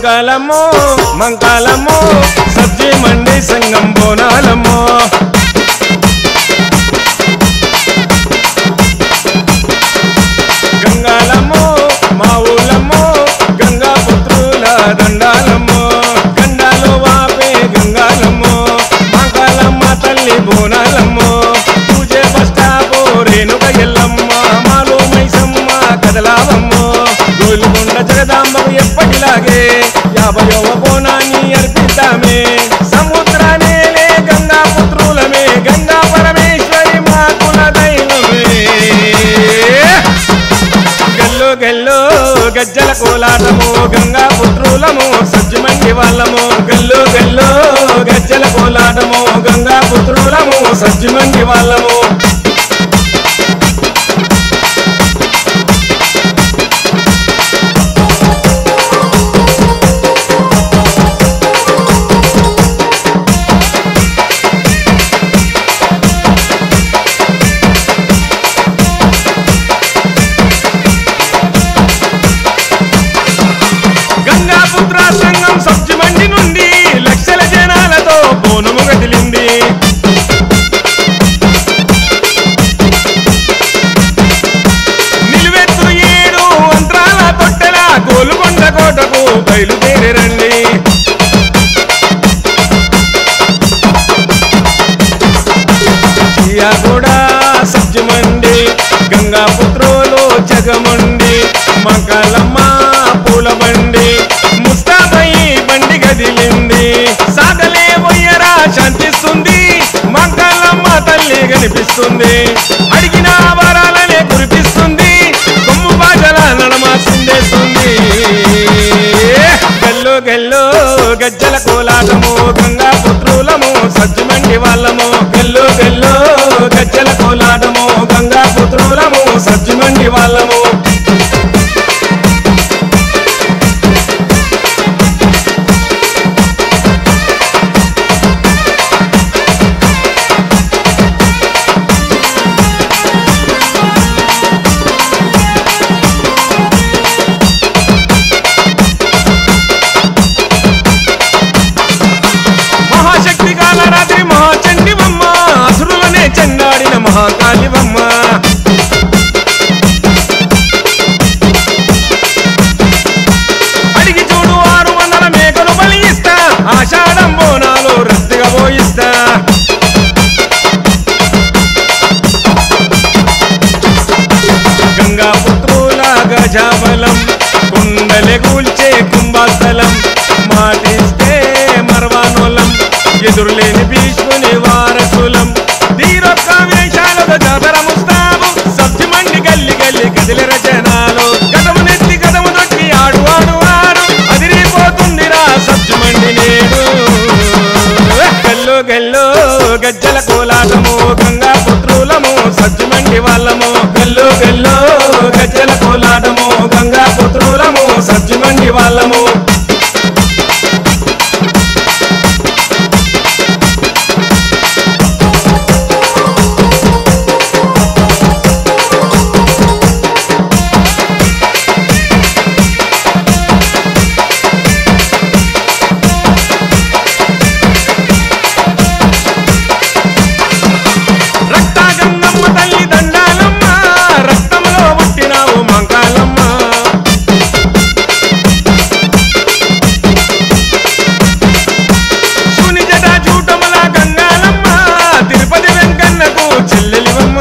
గంగాలమ్మో మంకాలమ్మో సబ్జీ మండి సంగం బోనాలమ్మో గంగాలమ్మో మా ఊళ్ళమ్మో గంగా పుత్రుల దండాలమ్మో గండాలు వాపే గంగాలమ్మో మంకాలమ్మ తల్లి బోనాలమ్మో పూజే బస్టాపో రేణుక ఎల్లమ్మ మాలో మైసమ్మ కదలావమ్మో గోలుకొండ జగదాంబకు ఎప్పటిలాగే యాభయవ బోనాన్ని అర్పిద్దామే సముద్రానేలే గంగా పుత్రులమే గంగా పరమేశ్వరి మా కుల దైవమే గల్లు గల్లు గజ్జల కోలాటము గంగా పుత్రులము సజ్జమండి వాళ్ళము గల్లు గల్లు గజ్జల కోలాటము గంగా పుత్రులము సజ్జమండి వాళ్ళము గంగాపుత్ర సంఘం సబ్జిమండి నుండి లక్షల జనాలతో బోనము కదిలింది నిలువెత్తు ఏడు అంతరాల తొట్టెల గోలుకొండ కోటకు బయలుదేరండి చియా కూడా సబ్జిమండి గంగా పుత్రులు జగమండి మంగళమ్మ పూల బండి ముస్తాబయి బండి గదిలింది సాగలే వయ్యరా శాంతిస్తుంది మంగళమ్మ తల్లి కనిపిస్తుంది అడిగిన వరాలనే కురిపిస్తుంది కొమ్ము బాజల నడమ సిందేస్తుంది గల్లు గల్లు గజ్జల కోలాటము గంగా పుత్రులము సజ్జమండి వాళ్ళము గల్లు గల్లు గజ్జల కోలాటము గంగా పుత్రులము సజ్జమండి వాళ్ళము మహాశక్తి కాల రాత్రి మహాచండివమ్మ అసురులనే చెండాడిన మహాకాళివమ్మ అడిగి చూడు ఆరు వందల మేకలు బలి ఇస్తా ఆషాఢం బోనాలు రద్దుగా పోయిస్తా గంగా పుత్రుల గజాబలం కుండలె కూల్చే కుంభస్థలం మాటిస్తే మర్వానోలం ఎదురులేని భీష్ముని వారసులం తీరొక్క వేషాలతో జాతర ముస్తాబు సబ్జి మండి గల్లి గల్లి కదిలి రచనాలు గతము నెత్తి గతము దొక్కి ఆడు ఆడు ఆడు అదిరిపోతుందిరా సబ్జి మండి నేడు గల్లు గల్లు గజ్జల కోలాటము గంగా పుత్రులము సజ్జమండి వాళ్ళము గల్లు గల్లు గజ్జల కోలాటము గంగా పుత్రులము సజ్జమండి వాళ్ళము రక్త గంగమ్మ తల్లి దండాలమ్మ రక్తంలో పుట్టినావు మంకాలమ్మ శూని జట చూటముల గంగాలమ్మ తిరుపతి వెంకన్నకు చెల్లెలివమ్మ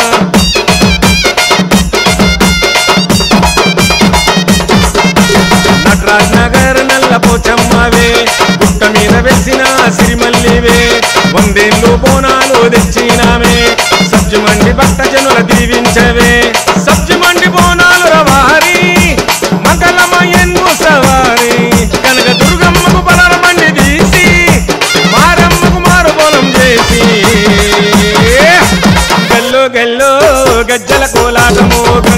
నటరాజ్ నగర్ నల్ల పోచమ్మవే గుట్ట మీద వెలిసిన సిరిమల్లివే వందేళ్ళు బోనాలు తెచ్చినామే సబ్జి మండి భక్త జనుల దీవించవే సబ్జి మండి బోనాలు రవారి మంగళమ్మ ఎన్ను సవారి కనక దుర్గమ్మకు బలర మండి తీసి మారమ్మకు మారు బోనం చేసి గల్లు గల్లు గజ్జల కోలాటము